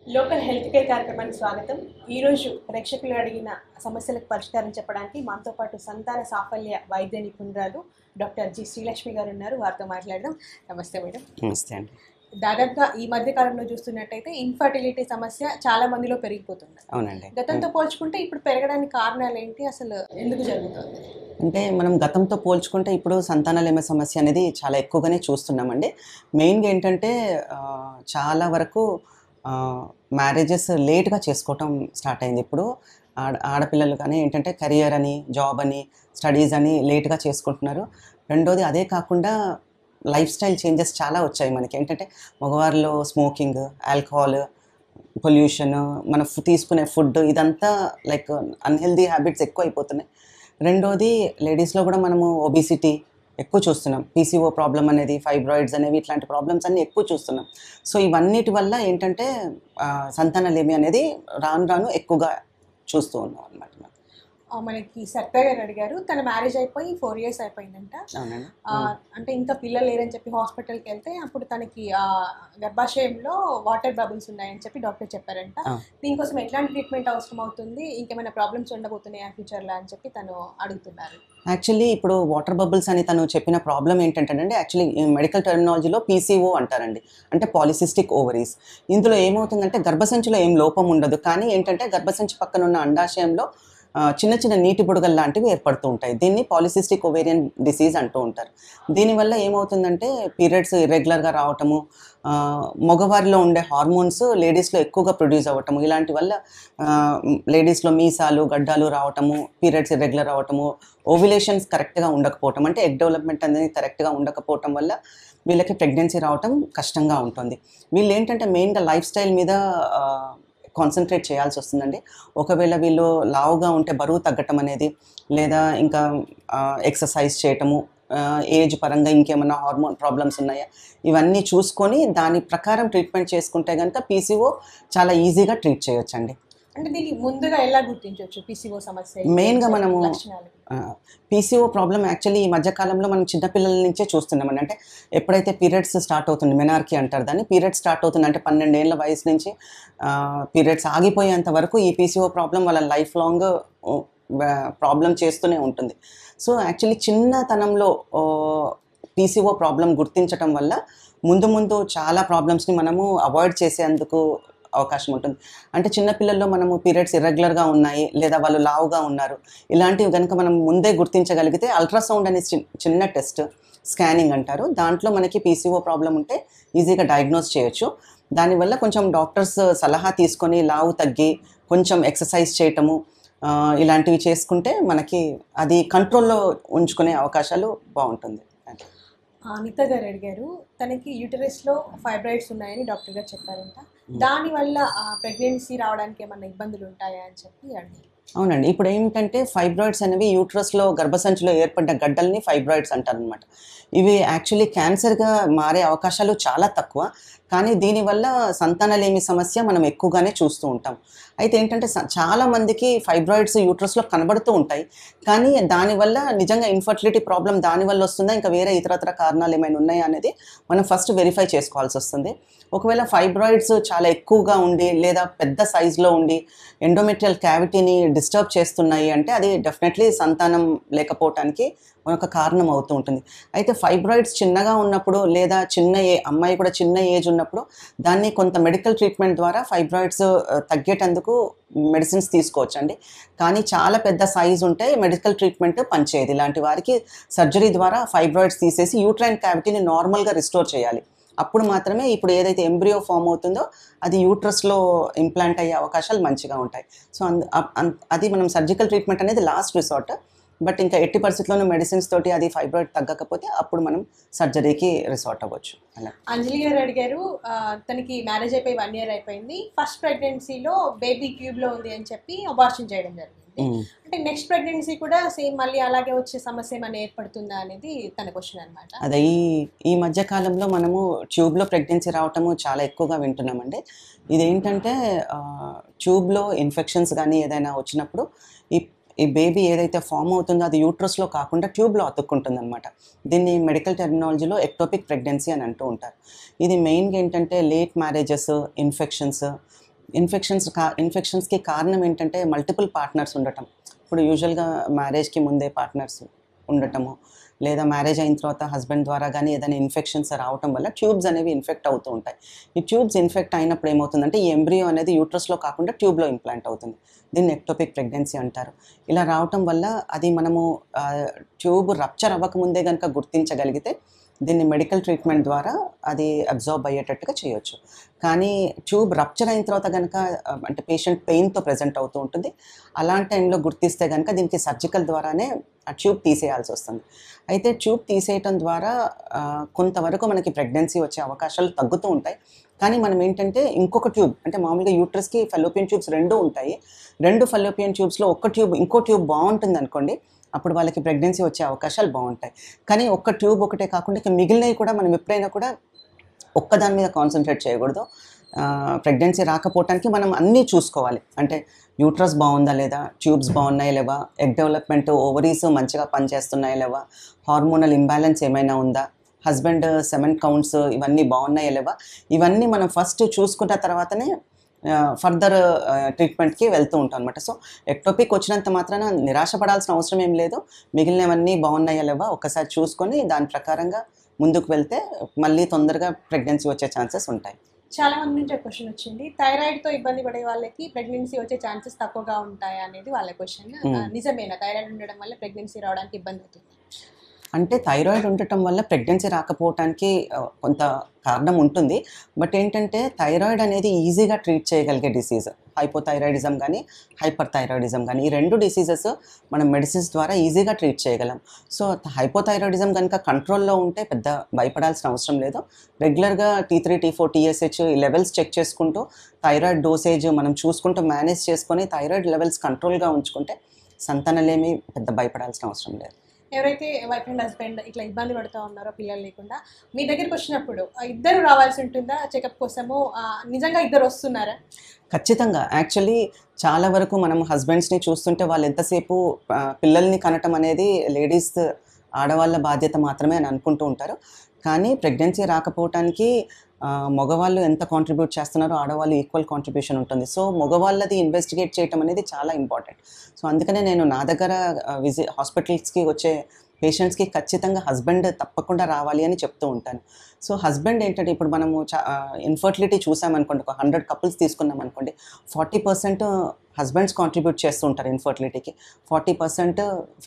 Local health care కార్యక్రమానికి స్వాగతం ఈరోజు ప్రేక్షకులు అడిగిన సమస్యలకు పరిష్కారం చెప్పడానికి మనతో పాటు సంతాన సాఫల్య వైద్య నిపుణురాలు డాక్టర్ జి శ్రీలక్ష్మి గారు ఉన్నారు వారితో మాట్లాడడం నమస్తే మేడం నమస్తే అండి దాదాపుగా ఈ మధ్య కాలంలో చూస్తున్నట్టయితే ఇన్ఫర్టిలిటీ సమస్య చాలా మందిలో పెరిగిపోతుంది అవునండి గతంతో పోల్చుకుంటే ఇప్పుడు పెరగడానికి కారణాలు ఏంటి అసలు ఎందుకు జరుగుతుంది అంటే మనం గతంతో పోల్చుకుంటే ఇప్పుడు సంతానలేమ సమస్య అనేది చాలా ఎక్కువగానే చూస్తున్నామండి మెయిన్గా ఏంటంటే ఆ, చాలా వరకు మ్యారేజెస్ లేట్గా చేసుకోవటం స్టార్ట్ అయింది ఇప్పుడు ఆడ ఆడపిల్లలు కానీ ఏంటంటే కెరియర్ అని జాబ్ అని స్టడీస్ అని లేట్గా చేసుకుంటున్నారు రెండోది అదే కాకుండా లైఫ్ స్టైల్ చేంజెస్ చాలా వచ్చాయి మనకి ఏంటంటే మగవారిలో స్మోకింగ్ ఆల్కహాల్ పొల్యూషన్ మన ఫు- తీసుకునే ఫుడ్ ఇదంతా లైక్ అన్హెల్దీ హ్యాబిట్స్ ఎక్కువ అయిపోతున్నాయి రెండోది లేడీస్లో కూడా మనము ఒబిసిటీ ఎక్కువ చూస్తున్నాం పీసీఓ ప్రాబ్లం అనేది ఫైబ్రాయిడ్స్ అనేవి ఇట్లాంటి ప్రాబ్లమ్స్ అన్ని ఎక్కువ చూస్తున్నాం సో ఇవన్నిటి వల్ల ఏంటంటే ఆ, సంతానలేమి అనేది రాను రాను ఎక్కువగా చూస్తూ ఉన్నాం అనమాట ఆ, మనకి సత్య గారు అడిగారు తన మ్యారేజ్ అయిపోయి ఫోర్ ఇయర్స్ అయిపోయిందంట అవునండి ఆ, అంటే ఇంకా పిల్లలు లేరని చెప్పి హాస్పిటల్కి వెళ్తే అప్పుడు తనకి ఆ, గర్భాశయంలో వాటర్ బబుల్స్ ఉన్నాయని చెప్పి డాక్టర్ చెప్పారంట ఆ. దీనికోసం ఎట్లాంటి ట్రీట్మెంట్ అవసరం అవుతుంది ఇంకేమైనా ప్రాబ్లమ్స్ ఉండబోతున్నాయా ఫ్యూచర్లో అని చెప్పి తను అడుగుతున్నారు యాక్చువల్లీ ఇప్పుడు వాటర్ బబుల్స్ అని తను చెప్పిన ప్రాబ్లం ఏంటంటే యాక్చువల్లీ మెడికల్ టెర్మినాలజీలో పీసీఓ అంటారండి అంటే పాలిసిస్టిక్ ఓవరీస్ ఇందులో ఏమవుతుందంటే గర్భసంచిలో ఏం లోపం ఉండదు కానీ ఏంటంటే గర్భసంచి పక్కన ఉన్న అండాశయంలో ఆ, చిన్న చిన్న నీటి బుడగలు లాంటివి ఏర్పడుతూ ఉంటాయి దీన్ని పాలిసిస్టిక్ ఓవేరియన్ డిసీజ్ అంటూ ఉంటారు దీనివల్ల ఏమవుతుందంటే పీరియడ్స్ ఇర్రెగ్యులర్గా రావటము ఆ, మగవారిలో ఉండే హార్మోన్స్ లేడీస్లో ఎక్కువగా ప్రొడ్యూస్ అవ్వటము ఇలాంటి వల్ల లేడీస్లో మీసాలు గడ్డాలు రావటము పీరియడ్స్ ఇర్రెగ్యులర్ అవ్వటము ఓవ్యులేషన్స్ కరెక్ట్గా ఉండకపోవటం అంటే ఎగ్ డెవలప్మెంట్ అనేది కరెక్ట్గా ఉండకపోవటం వల్ల వీళ్ళకి ప్రెగ్నెన్సీ రావటం కష్టంగా ఉంటుంది వీళ్ళు ఏంటంటే మెయిన్గా లైఫ్ స్టైల్ మీద కాన్సన్ట్రేట్ చేయాల్సి వస్తుందండి ఒకవేళ వీళ్ళు లావుగా ఉంటే బరువు తగ్గటం అనేది లేదా ఇంకా ఎక్సర్సైజ్ చేయటము ఏజ్ పరంగా ఇంకేమైనా హార్మోన్ ప్రాబ్లమ్స్ ఉన్నాయా ఇవన్నీ చూసుకొని దాని ప్రకారం ట్రీట్మెంట్ చేసుకుంటే కనుక పీసీఓ చాలా ఈజీగా ట్రీట్ చేయొచ్చండి అంటే దీనికి ముందుగా ఎలా గుర్తించవచ్చు పిసిఓ సమస్య Main గా మనము- లక్షణాలు పీసీఓ ప్రాబ్లం యాక్చువల్లీ ఈ మధ్యకాలంలో మనం చిన్నపిల్లల నుంచే చూస్తున్నామండి అంటే ఎప్పుడైతే పీరియడ్స్ స్టార్ట్ అవుతుంది మెనార్కీ అంటారు దాన్ని పీరియడ్స్ స్టార్ట్ అవుతుంది అంటే పన్నెండేళ్ల వయసు నుంచి పీరియడ్స్ ఆగిపోయేంత వరకు ఈ పీసీఓ ప్రాబ్లం వాళ్ళ లైఫ్ లాంగ్ ప్రాబ్లం చేస్తూనే ఉంటుంది సో యాక్చువల్లీ చిన్నతనంలో పీసీఓ ప్రాబ్లం గుర్తించటం వల్ల ముందు ముందు చాలా ప్రాబ్లమ్స్ని మనము అవాయిడ్ చేసేందుకు అవకాశం ఉంటుంది అంటే చిన్నపిల్లల్లో మనము పీరియడ్స్ ఇర్రెగ్యులర్గా ఉన్నాయి లేదా వాళ్ళు లావుగా ఉన్నారు ఇలాంటివి కనుక మనం ముందే గుర్తించగలిగితే అల్ట్రాసౌండ్ అనే చి- చిన్న టెస్ట్ స్కానింగ్ అంటారు దాంట్లో మనకి పీసీఓ ప్రాబ్లం ఉంటే ఈజీగా డయాగ్నోస్ చేయొచ్చు దానివల్ల కొంచెం డాక్టర్స్ సలహా తీసుకొని లావు తగ్గి కొంచెం ఎక్సర్సైజ్ చేయటము ఆ, ఇలాంటివి చేసుకుంటే మనకి అది కంట్రోల్లో ఉంచుకునే అవకాశాలు బాగుంటుంది అనిత గారు అడిగారు తనకి యూటరస్ లో ఫైబ్రాయిడ్స్ ఉన్నాయని డాక్టర్ గారు చెప్పారంట దాని వల్ల ప్రెగ్నెన్సీ రావడానికి ఏమన్నా ఇబ్బందులు ఉంటాయా అని చెప్పి అడిగారు అవునండి ఇప్పుడు ఏంటంటే ఫైబ్రాయిడ్స్ అనేవి యూట్రస్లో గర్భసంచిలో ఏర్పడ్డ గడ్డల్ని ఫైబ్రాయిడ్స్ అంటారనమాట ఇవి యాక్చువల్లీ క్యాన్సర్గా మారే అవకాశాలు చాలా తక్కువ కానీ దీనివల్ల సంతానలేమి సమస్య మనం ఎక్కువగానే చూస్తూ ఉంటాం అయితే ఏంటంటే స- చాలా మందికి ఫైబ్రాయిడ్స్ యూట్రస్లో కనబడుతూ ఉంటాయి కానీ దానివల్ల నిజంగా ఇన్ఫర్టిలిటీ ప్రాబ్లం దానివల్ల వస్తుందా ఇంకా వేరే ఇతరత్ర కారణాలు ఏమైనా ఉన్నాయా అనేది మనం ఫస్ట్ వెరిఫై చేసుకోవాల్సి వస్తుంది ఒకవేళ ఫైబ్రాయిడ్స్ చాలా ఎక్కువగా ఉండి లేదా పెద్ద సైజులో ఉండి ఎండోమెట్రియల్ క్యావిటీని డిస్టర్బ్ చేస్తున్నాయి అంటే అది డెఫినెట్లీ సంతానం లేకపోవటానికి ఒక కారణం అవుతూ ఉంటుంది అయితే ఫైబ్రాయిడ్స్ చిన్నగా ఉన్నప్పుడు లేదా చిన్న ఏ అమ్మాయి కూడా చిన్న ఏజ్ ఉన్నప్పుడు దాన్ని కొంత మెడికల్ ట్రీట్మెంట్ ద్వారా ఫైబ్రాయిడ్స్ తగ్గేటందుకు మెడిసిన్స్ తీసుకోవచ్చండి కానీ చాలా పెద్ద సైజ్ ఉంటే మెడికల్ ట్రీట్మెంట్ పనిచేయదు ఇలాంటి వారికి సర్జరీ ద్వారా ఫైబ్రాయిడ్స్ తీసేసి యూట్రైన్ క్యావిటీని నార్మల్గా రిస్టోర్ చేయాలి అప్పుడు మాత్రమే ఇప్పుడు ఏదైతే ఎంబ్రియో ఫామ్ అవుతుందో అది యూట్రస్లో ఇంప్లాంట్ అయ్యే అవకాశాలు మంచిగా ఉంటాయి సో అంద అ- అం- అది మనం సర్జికల్ ట్రీట్మెంట్ అనేది లాస్ట్ రిసార్ట్ బట్ ఇంకా ఎట్టి పరిస్థితుల్లోనూ మెడిసిన్స్ తోటి అది ఫైబ్రాయిడ్ తగ్గకపోతే అప్పుడు మనం సర్జరీకి రిసార్ట్ అవ్వచ్చు అలా అంజలి గారు అడిగారు ఆ, తనకి మ్యారేజ్ అయిపోయి వన్ ఇయర్ అయిపోయింది ఫస్ట్ ప్రెగ్నెన్సీలో బేబీ ట్యూబ్ లో ఉంది అని చెప్పి అబార్షన్ చేయడం జరిగింది మ్మ్. అంటే నెక్స్ట్ ప్రెగ్నెన్సీ కూడా సేమ్ మళ్ళీ అలాగే వచ్చే సమస్య ఏమైనా ఏర్పడుతుందా అనేది తన క్వశ్చన్ అనమాట అదే ఈ ఈ మధ్య కాలంలో మనము ట్యూబ్లో ప్రెగ్నెన్సీ రావటము చాలా ఎక్కువగా వింటున్నామండి ఇదేంటంటే ఆ, ట్యూబ్లో ఇన్ఫెక్షన్స్ కానీ ఏదైనా వచ్చినప్పుడు ఈ ఈ బేబీ ఏదైతే ఫామ్ అవుతుందో అది యూట్రస్లో కాకుండా ట్యూబ్లో అతుక్కుంటుంది అనమాట దీన్ని మెడికల్ టెర్మినాలజీలో ఎక్టోపిక్ ప్రెగ్నెన్సీ అని అంటూ ఉంటారు ఇది మెయిన్గా ఏంటంటే లేట్ మ్యారేజెస్ ఇన్ఫెక్షన్స్ ఇన్ఫెక్షన్స్ కా ఇన్ఫెక్షన్స్కి కారణం ఏంటంటే మల్టిపుల్ పార్ట్నర్స్ ఉండటం ఇప్పుడు యూజువల్గా మ్యారేజ్కి ముందే పార్ట్నర్స్ ఉండటము లేదా మ్యారేజ్ అయిన తర్వాత హస్బెండ్ ద్వారా కానీ ఏదైనా ఇన్ఫెక్షన్స్ రావటం వల్ల ట్యూబ్స్ అనేవి ఇన్ఫెక్ట్ అవుతూ ఉంటాయి ఈ ట్యూబ్స్ ఇన్ఫెక్ట్ అయినప్పుడు ఏమవుతుందంటే ఈ ఎంబ్రియో అనేది యూట్రస్లో కాకుండా ట్యూబ్లో ఇంప్లాంట్ అవుతుంది దీన్ని ఎక్టోపిక్ ప్రెగ్నెన్సీ అంటారు ఇలా రావటం వల్ల అది మనము ట్యూబ్ రప్చర్ అవ్వకముందే కనుక గుర్తించగలిగితే దీన్ని మెడికల్ ట్రీట్మెంట్ ద్వారా అది అబ్జర్వ్ అయ్యేటట్టుగా చేయొచ్చు కానీ ట్యూబ్ రప్చర్ అయిన తర్వాత కనుక ఆ, అంటే పేషెంట్ పెయిన్తో ప్రజెంట్ అవుతూ ఉంటుంది అలాంటి టైంలో గుర్తిస్తే కనుక దీనికి సర్జికల్ ద్వారానే ఆ ట్యూబ్ తీసేయాల్సి వస్తుంది అయితే ట్యూబ్ తీసేయటం ద్వారా ఆ, కొంతవరకు మనకి ప్రెగ్నెన్సీ వచ్చే అవకాశాలు తగ్గుతూ ఉంటాయి కానీ మనం ఏంటంటే ఇంకొక ట్యూబ్ అంటే మామూలుగా యూట్రస్కి ఫెలోపియన్ ట్యూబ్స్ రెండు ఉంటాయి రెండు ఫెలోపియన్ ట్యూబ్స్లో ఒక్క ట్యూబ్ ఇంకో ట్యూబ్ బాగుంటుంది అనుకోండి అప్పుడు వాళ్ళకి ప్రెగ్నెన్సీ వచ్చే అవకాశాలు బాగుంటాయి కానీ ఒక్క ట్యూబ్ ఒకటే కాకుండా ఇక మిగిలినవి కూడా మనం ఎప్పుడైనా కూడా ఒక్కదాని మీద కాన్సన్ట్రేట్ చేయకూడదు ప్రెగ్నెన్సీ రాకపోవటానికి మనం అన్నీ చూసుకోవాలి అంటే యూట్రస్ బాగుందా లేదా ట్యూబ్స్ బాగున్నాయా లేవా ఎగ్ డెవలప్మెంట్ ఓవరీస్ మంచిగా పనిచేస్తున్నాయా లేవా హార్మోనల్ ఇంబ్యాలెన్స్ ఏమైనా ఉందా హస్బెండ్ సెవెన్ కౌంట్స్ ఇవన్నీ బాగున్నాయా లేవా ఇవన్నీ మనం ఫస్ట్ చూసుకున్న తర్వాతనే ఫర్దర్ ట్రీట్మెంట్కి వెళ్తూ ఉంటాం అనమాట సో ఎక్టోపిక్ వచ్చినంత మాత్రాన నిరాశపడాల్సిన అవసరం ఏం లేదు మిగిలినవన్నీ బాగున్నాయా లేవా ఒకసారి చూసుకొని దాని ప్రకారంగా ముందుకు వెళ్తే మళ్ళీ తొందరగా ప్రెగ్నెన్సీ వచ్చే ఛాన్సెస్ ఉంటాయి చాలా మంది నుంచి ఒక క్వశ్చన్ వచ్చింది థైరాయిడ్ తో ఇబ్బంది పడే వాళ్ళకి ప్రెగ్నెన్సీ వచ్చే ఛాన్సెస్ తక్కువగా ఉంటాయా అనేది వాళ్ళ క్వశ్చన్ Hmm. నిజమేనా థైరాయిడ్ ఉండడం వల్ల ప్రెగ్నెన్సీ రావడానికి ఇబ్బంది అవుతుంది అంటే థైరాయిడ్ ఉండటం వల్ల ప్రెగ్నెన్సీ రాకపోవటానికి ఆ, కొంత కారణం ఉంటుంది బట్ ఏంటంటే థైరాయిడ్ అనేది ఈజీగా ట్రీట్ చేయగలిగే డిసీజ్ హైపోథైరాయిడిజం కానీ హైపర్ థైరాయిడిజం కానీ ఈ రెండు డిసీజెస్ మనం మెడిసిన్స్ ద్వారా ఈజీగా ట్రీట్ చేయగలం సో హైపోథైరాయిడిజం కనుక కంట్రోల్లో ఉంటే పెద్ద భయపడాల్సిన అవసరం లేదు రెగ్యులర్గా T three T four TSH ఈ లెవెల్స్ చెక్ చేసుకుంటూ థైరాయిడ్ డోసేజ్ మనం చూసుకుంటూ మేనేజ్ చేసుకొని థైరాయిడ్ లెవెల్స్ కంట్రోల్గా ఉంచుకుంటే సంతానలేమి పెద్ద భయపడాల్సిన అవసరం లేదు ఎవరైతే వైఫ్ అండ్ హస్బెండ్ ఇట్లా ఇబ్బంది పడుతూ ఉన్నారో పిల్లలు లేకుండా మీ దగ్గరికి వచ్చినప్పుడు ఆ, ఇద్దరు రావాల్సి ఉంటుందా చెకప్ కోసము ఆ, నిజంగా ఇద్దరు వస్తున్నారా ఖచ్చితంగా యాక్చువల్లీ చాలా వరకు మనం హస్బెండ్స్ని చూస్తుంటే వాళ్ళు ఎంతసేపు ఆ, పిల్లల్ని కనటం అనేది లేడీస్ ఆడవాళ్ళ బాధ్యత మాత్రమే అని అనుకుంటూ ఉంటారు కానీ ప్రెగ్నెన్సీ రాకపోవటానికి ఆ, మగవాళ్ళు ఎంత కాంట్రిబ్యూట్ చేస్తున్నారో ఆడవాళ్ళు ఈక్వల్ కాంట్రిబ్యూషన్ ఉంటుంది సో మగవాళ్ళది ఇన్వెస్టిగేట్ చేయటం అనేది చాలా ఇంపార్టెంట్ సో అందుకనే నేను నా దగ్గర విజి హాస్పిటల్స్కి వచ్చే పేషెంట్స్కి ఖచ్చితంగా హస్బెండ్ తప్పకుండా రావాలి అని చెప్తూ ఉంటాను సో హస్బెండ్ ఏంటంటే ఇప్పుడు మనము ఇన్ఫర్టిలిటీ చూసామనుకోండి ఒక హండ్రెడ్ కపుల్స్ తీసుకున్నాం అనుకోండి ఫార్టీ పర్సెంట్ హస్బెండ్స్ కాంట్రిబ్యూట్ చేస్తూ ఉంటారు ఇన్ఫర్టిలిటీకి ఫార్టీ పర్సెంట్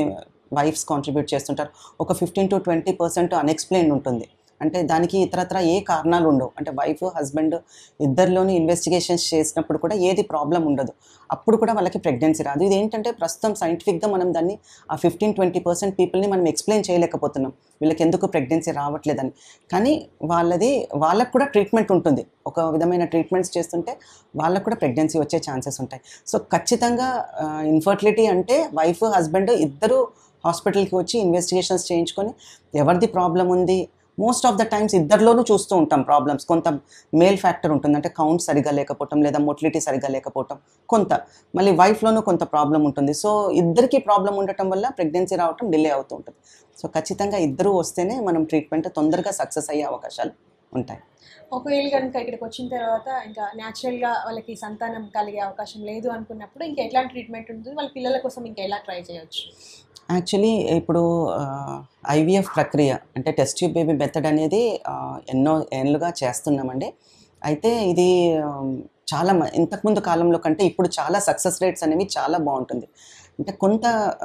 వైఫ్స్ కాంట్రిబ్యూట్ చేస్తుంటారు ఒక fifteen to twenty percent unexplained ఉంటుంది అంటే దానికి ఇతరత్ర ఏ కారణాలు ఉండవు అంటే వైఫ్ హస్బెండ్ ఇద్దరిలోని ఇన్వెస్టిగేషన్స్ చేసినప్పుడు కూడా ఏది ప్రాబ్లం ఉండదు అప్పుడు కూడా వాళ్ళకి ప్రెగ్నెన్సీ రాదు ఇది ఏంటంటే ప్రస్తుతం సైంటిఫిక్గా మనం దాన్ని ఆ ఫిఫ్టీన్ ట్వంటీ పర్సెంట్ పీపుల్ని మనం ఎక్స్ప్లెయిన్ చేయలేకపోతున్నాం వీళ్ళకి ఎందుకు ప్రెగ్నెన్సీ రావట్లేదని కానీ వాళ్ళది వాళ్ళకు కూడా ట్రీట్మెంట్ ఉంటుంది ఒక విధమైన ట్రీట్మెంట్స్ చేస్తుంటే వాళ్ళకు కూడా ప్రెగ్నెన్సీ వచ్చే ఛాన్సెస్ ఉంటాయి సో ఖచ్చితంగా ఇన్ఫర్టిలిటీ అంటే వైఫ్ హస్బెండ్ ఇద్దరు హాస్పిటల్కి వచ్చి ఇన్వెస్టిగేషన్స్ చేయించుకొని ఎవరిది ప్రాబ్లం ఉంది మోస్ట్ ఆఫ్ ద టైమ్స్ ఇద్దరిలోనూ చూస్తూ ఉంటాం ప్రాబ్లమ్స్ కొంత మేల్ ఫ్యాక్టర్ ఉంటుంది అంటే కౌంట్ సరిగా లేకపోవటం లేదా మొటిలిటీ సరిగా లేకపోవటం కొంత మళ్ళీ వైఫ్లోనూ కొంత ప్రాబ్లం ఉంటుంది సో ఇద్దరికి ప్రాబ్లం ఉండటం వల్ల ప్రెగ్నెన్సీ రావటం డిలే అవుతూ ఉంటుంది సో ఖచ్చితంగా ఇద్దరు వస్తేనే మనం ట్రీట్మెంట్ తొందరగా సక్సెస్ అయ్యే అవకాశాలు ఉంటాయి ఒకవేళ కనుక ఇక్కడికి వచ్చిన తర్వాత ఇంకా న్యాచురల్గా వాళ్ళకి సంతానం కలిగే అవకాశం లేదు అనుకున్నప్పుడు ఇంకా ఎట్లాంటి ట్రీట్మెంట్ ఉంటుంది వాళ్ళ పిల్లల కోసం ఇంకా ఎలా ట్రై చేయొచ్చు యాక్చువల్లీ ఇప్పుడు ఐవీఎఫ్ ప్రక్రియ అంటే టెస్ట్ ట్యూబ్ బేబీ మెథడ్ అనేది ఆ, ఎన్నో ఏళ్ళుగా చేస్తున్నామండి అయితే ఇది ఆ, చాలా మ- ఇంతకుముందు కాలంలో కంటే ఇప్పుడు చాలా సక్సెస్ రేట్స్ అనేవి చాలా బాగుంటుంది అంటే కొంత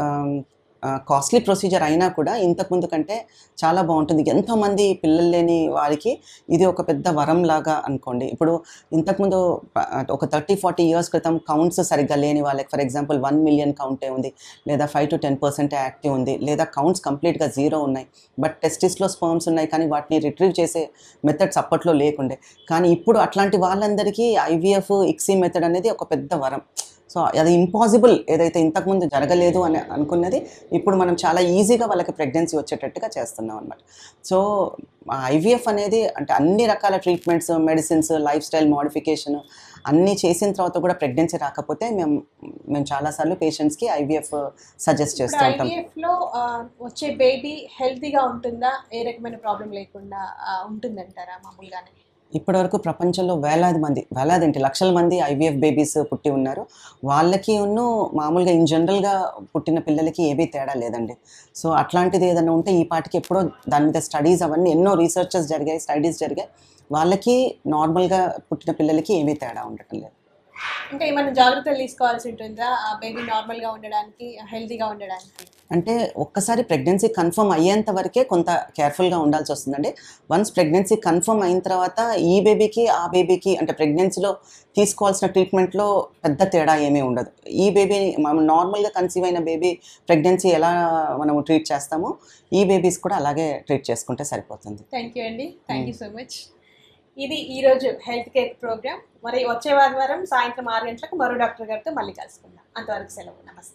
కాస్ట్లీ ప్రొసీజర్ అయినా కూడా ఇంతకుముందు కంటే చాలా బాగుంటుంది ఎంతోమంది పిల్లలు లేని వారికి ఇది ఒక పెద్ద వరం లాగా అనుకోండి ఇప్పుడు ఇంతకుముందు ప- ఒక థర్టీ ఫార్టీ ఇయర్స్ క్రితం కౌంట్స్ సరిగ్గా లేని వాళ్ళకి ఫర్ ఎగ్జాంపుల్ వన్ మిలియన్ కౌంటే ఉంది లేదా five to ten percent active ఉంది లేదా కౌంట్స్ కంప్లీట్గా జీరో ఉన్నాయి బట్ టెస్టిస్లో స్పర్మ్స్ ఉన్నాయి కానీ వాటిని రిట్రీవ్ చేసే మెథడ్స్ అప్పట్లో లేకుండే కానీ ఇప్పుడు అట్లాంటి వాళ్ళందరికీ ఐవీఎఫ్ ఇక్సీ మెథడ్ అనేది ఒక పెద్ద వరం సో అది ఇంపాసిబుల్ ఏదైతే ఇంతకుముందు జరగలేదు అని అనుకున్నది ఇప్పుడు మనం చాలా ఈజీగా వాళ్ళకి ప్రెగ్నెన్సీ వచ్చేటట్టుగా చేస్తున్నాం అనమాట సో ఐవీఎఫ్ అనేది అంటే అన్ని రకాల treatments medicines lifestyle modification అన్నీ చేసిన తర్వాత కూడా ప్రెగ్నెన్సీ రాకపోతే మేము మేము చాలాసార్లు పేషెంట్స్కి ఐవీఎఫ్ సజెస్ట్ ఇప్పుడు చేస్తూ ఉంటాం ఐవీఎఫ్ లో ఆ, వచ్చే బేబీ హెల్తీగా ఉంటుందా ఏ రకమైన ప్రాబ్లం లేకుండా ఆ, ఉంటుందంటారా మామూలుగానే ఇప్పటివరకు ప్రపంచంలో వేలాది మంది వేలాది ఏంటి లక్షల మంది ఐవీఎఫ్ బేబీస్ పుట్టి ఉన్నారు వాళ్ళకి ఉన్ను మామూలుగా ఇన్ జనరల్గా పుట్టిన పిల్లలకి ఏమీ తేడా లేదండి సో అట్లాంటిది ఏదైనా ఉంటే ఈ పాటికి ఎప్పుడో దాని మీద స్టడీస్ అవన్నీ ఎన్నో రీసెర్చెస్ జరిగాయి స్టడీస్ జరిగాయి వాళ్ళకి నార్మల్గా పుట్టిన పిల్లలకి ఏమీ తేడా ఉండటం లేదు ఇంకా ఏమైనా జాగ్రత్తలు తీసుకోవాల్సి ఉంటుందా ఆ బేబీ నార్మల్గా ఉండడానికి హెల్తీగా ఉండడానికి అంటే ఒక్కసారి ప్రెగ్నెన్సీ కన్ఫర్మ్ అయ్యేంత వరకే కొంత కేర్ఫుల్గా ఉండాల్సి వస్తుందండి వన్స్ ప్రెగ్నెన్సీ కన్ఫర్మ్ అయిన తర్వాత ఈ బేబీకి ఆ బేబీకి అంటే ప్రెగ్నెన్సీలో తీసుకోవాల్సిన ట్రీట్మెంట్లో పెద్ద తేడా ఏమీ ఉండదు ఈ బేబీ మనం నార్మల్గా కన్సీవ్ అయిన బేబీ ప్రెగ్నెన్సీ ఎలా మనం ట్రీట్ చేస్తామో ఈ బేబీస్ కూడా అలాగే ట్రీట్ చేసుకుంటే సరిపోతుంది థ్యాంక్ యూ అండి థ్యాంక్ యూ సో మచ్ ఇది ఈరోజు హెల్త్ కేర్ ప్రోగ్రామ్ మరి వచ్చే ఆదివారం సాయంత్రం ఆరు గంటలకు మరో డాక్టర్ గారితో మళ్ళీ కలుసుకుందాం అంతవరకు సెలవు నమస్తే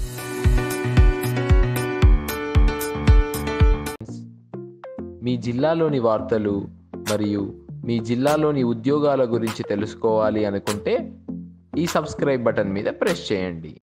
మీ జిల్లాలోని వార్తలు మరియు మీ జిల్లాలోని ఉద్యోగాల గురించి తెలుసుకోవాలి అనుకుంటే ఈ సబ్స్క్రైబ్ బటన్ మీద ప్రెస్ చేయండి